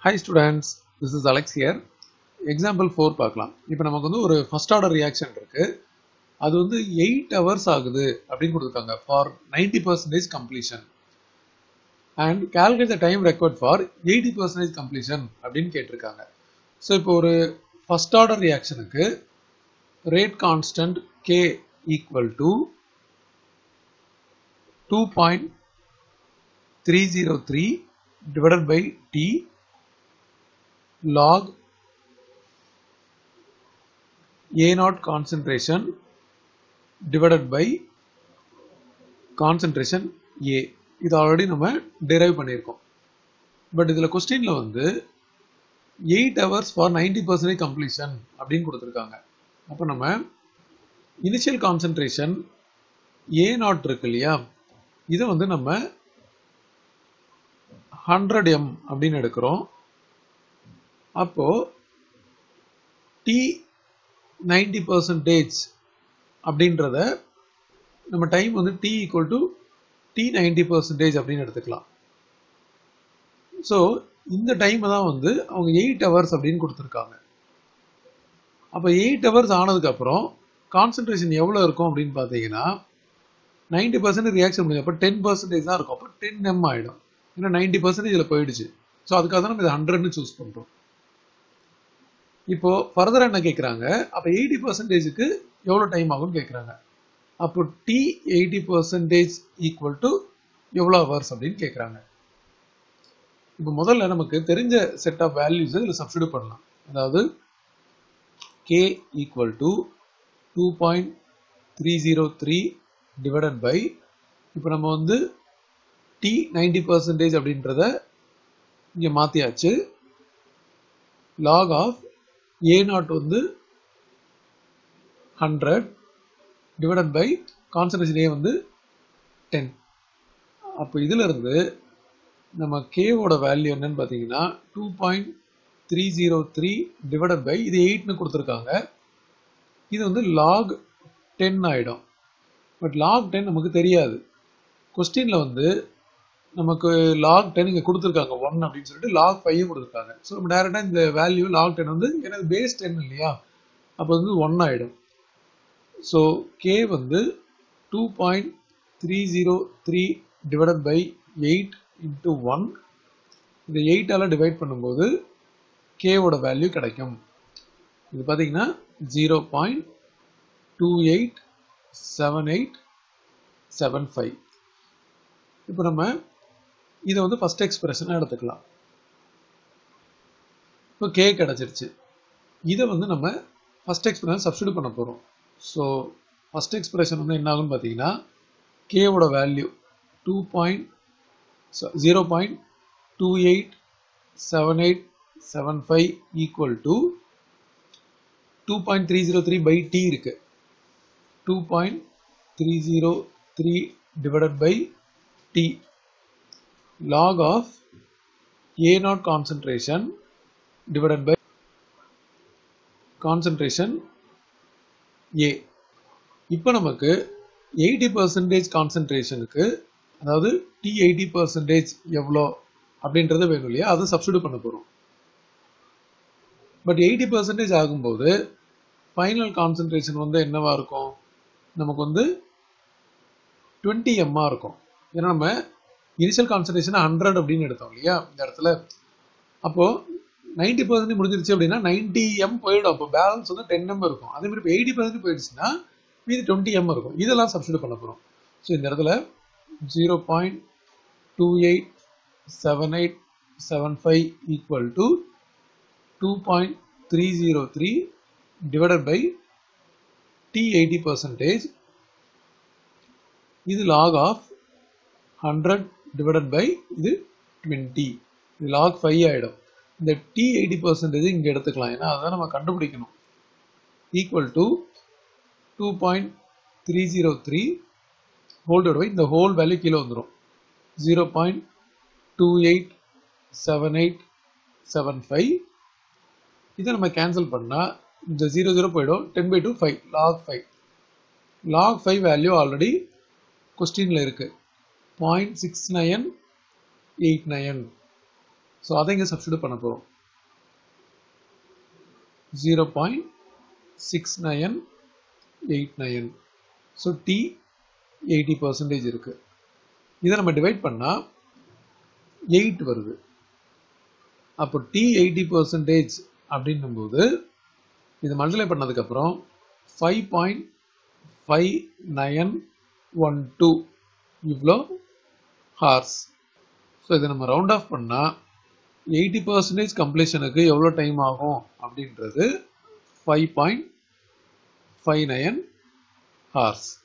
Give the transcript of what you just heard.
hi students this is Alex here example for பார்க்கலாம் இப்போ நமக்கு வந்து ஒரு ஃபர்ஸ்ட் ஆர்டர் ரியாக்ஷன் இருக்கு அது வந்து எயிட் ஹவர்ஸ் ஆகுது அப்படின்னு கொடுத்துருக்காங்க for ninety percentage completion and calculate the time record for eighty percentage completion அப்படின்னு கேட்டிருக்காங்க ஸோ இப்போ ஒரு ஃபர்ஸ்ட் ஆர்டர் ரியாக்ஷனுக்கு rate constant K equal to two point three zero three divided by D log A naught concentration divided by concentration A இது already நம்ம derive பண்ணியிருக்கோம் but இதில் கொஸ்டினில் வந்து eight hours for ninety percentage completion அப்படின்னு கொடுத்துருக்காங்க அப்போ நம்ம இனிஷியல் கான்சன்ட்ரேஷன் ஏ நாட் இருக்கு இல்லையா இதை வந்து நம்ம ஹண்ட்ரட் எம் அப்படின்னு எடுக்கிறோம் அப்போ டி நைன்டி பர்சன்டேஜ் அப்படின்றத நம்ம டைம் வந்து T equal to T ninety percentage அப்படின்னு எடுத்துக்கலாம் ஸோ இந்த டைமை தான் வந்து அவங்க எயிட் ஹவர்ஸ் அப்படின்னு கொடுத்துருக்காங்க அப்போ எயிட் ஹவர்ஸ் ஆனதுக்கப்புறம் கான்சன்ட்ரேஷன் எவ்வளோ இருக்கும் அப்படின்னு பார்த்தீங்கன்னா நைன்டி பர்சன்டேஜ் ரியாக்ஷன் முடிஞ்சப்போ டென் பர்சன்டேஜ் தான் இருக்கும் அப்போ டென் எம் ஆகிடும் ஏன்னா நைன்டி பர்சன்டேஜ் இதில் போயிடுச்சு ஸோ அதுக்காக தான் நம்ம இதை ஹண்ட்ரட்னு சூஸ் பண்ணுறோம் இப்போ ஃபர்தர் என்ன கேட்குறாங்க அப்போ எயிட்டி பர்சன்டேஜுக்கு எவ்வளோ டைம் ஆகும்னு கேட்குறாங்க அப்போ t eighty percentage equal to எவ்வளோ ஹவர்ஸ் அப்படின்னு கேட்குறாங்க இப்போ முதல்ல நமக்கு தெரிஞ்ச செட் ஆஃப் வேல்யூஸ் இதில் சப்ஸ்டியூட் பண்ணலாம் அதாவது k equal to two point three zero three divided by இப்போ நம்ம வந்து டி நைன்டி பர்சன்டேஜ் அப்படின்றத இங்கே மாற்றியாச்சு லாக் ஆஃப் ஏ நாட் வந்து hundred divided by concentration a வந்து டென் அப்போ இதில் இருந்து நம்ம கேவோட வேல்யூ என்னன்னு பார்த்தீங்கன்னா two point three zero three divided by இது எயிட்னு கொடுத்துருக்காங்க இது வந்து லாக் டென் ஆகிடும் பட் லாக் டென் நமக்கு தெரியாது கொஸ்டினில் வந்து நமக்கு லாக் டென் இங்கே கொடுத்துருக்காங்க ஒன் அப்படின்னு சொல்லிட்டு லாக் ஃபைவ் கொடுத்துருக்காங்க ஸோ நம்ம டேரெக்டாக இந்த வேல்யூ லாக் டென் வந்து எனக்கு பேஸ் டென் இல்லையா அப்போ வந்து ஒன் ஆகிடும் ஸோ கே வந்து two point three zero three divided by eight into one இந்த எயிட்டால் டிவைட் பண்ணும்போது கேவோட வேல்யூ கிடைக்கும் இது பார்த்தீங்கன்னா zero point two eight seven eight seven five இப்போ நம்ம இதை வந்து ஃபர்ஸ்ட் எக்ஸ்பிரஷனாக எடுத்துக்கலாம் இப்போ கே கிடச்சிருச்சு இதை வந்து நம்ம ஃபர்ஸ்ட் எக்ஸ்பிரஷன் சப்ஸ்டியூட் பண்ண போகிறோம் ஸோ ஃபர்ஸ்ட் எக்ஸ்பிரஷன் வந்து என்ன ஆகும்னு பார்த்தீங்கன்னா கேவோட value two point zero point two eight seven eight seven five equal to two point three zero three by t இருக்கு two point three zero three divided by D log of A naught concentration divided by concentration A இப்போ நமக்கு eighty percentage கான்சன்ட்ரேஷனுக்கு அதாவது D eighty percentage எவ்வளோ அப்படின்றத வேணும் இல்லையா அதை substitute பண்ண போகிறோம் பட் எயிட்டி பர்சன்டேஜ் ஆகும்போது ஃபைனல் கான்சன்ட்ரேஷன் வந்து என்னவா இருக்கும் நமக்கு வந்து டுவெண்ட்டி எம்மா இருக்கும் ஏன்னா நம்ம இனிஷியல் கான்சன்ட்ரேஷன் ஹண்ட்ரட் அப்படின்னு எடுத்தோம் இல்லையா இந்த இடத்துல அப்போ நைன்டி பர்சன்ட் முடிஞ்சிருச்சு அப்படின்னா நைன்டி எம் போயிடும் அப்போ பேலன்ஸ் வந்து டென் எம் இருக்கும் அதே மாதிரி இப்போ எயிட்டி பர்சன்ட் போயிடுச்சுன்னா மீதி டுவெண்ட்டி எம் இருக்கும் இதெல்லாம் சப்ஸ்டியூட் பண்ண போகிறோம் ஸோ இந்த இடத்துல zero point two eight seven eight seven five equal to two point three zero three divided by t eighty percentage இது log of hundred divided by இது டுவெண்ட்டி இது லாக் ஃபைவ் ஆகிடும் இந்த டி எயிட்டி பர்சன்டேஜ் இங்கே எடுத்துக்கலாம் ஏன்னா அதான் நம்ம கண்டுபிடிக்கணும் equal to two point three zero three whole by இந்த ஹோல் வேல்யூ கீழே வந்துடும் zero point two eight seven eight seven five இதை நம்ம கேன்சல் பண்ணால் இந்த ஜீரோ ஜீரோ போயிடும் ten by two five log five log five value already கொஸ்டினில் இருக்குது point six nine eight nine so அதை இங்கே சப்ஸ்டியூட் பண்ண போகிறோம் zero point six nine eight nine so t eighty percentage இருக்குது இதை நம்ம டிவைட் பண்ணால் எயிட் வருது அப்போ டி எயிட்டி பர்சன்டேஜ் அப்படின்னும்போது இது மல்டிப்ளை பண்ணதுக்கப்புறம் five point five nine one two இவ்வளோ ஹார்ஸ் ஸோ இதை நம்ம ரவுண்ட் ஆஃப் பண்ணால் எயிட்டி பர்சன்டேஜ் கம்ப்ளீஷனுக்கு எவ்வளோ டைம் ஆகும் அப்படின்றது five point five nine hours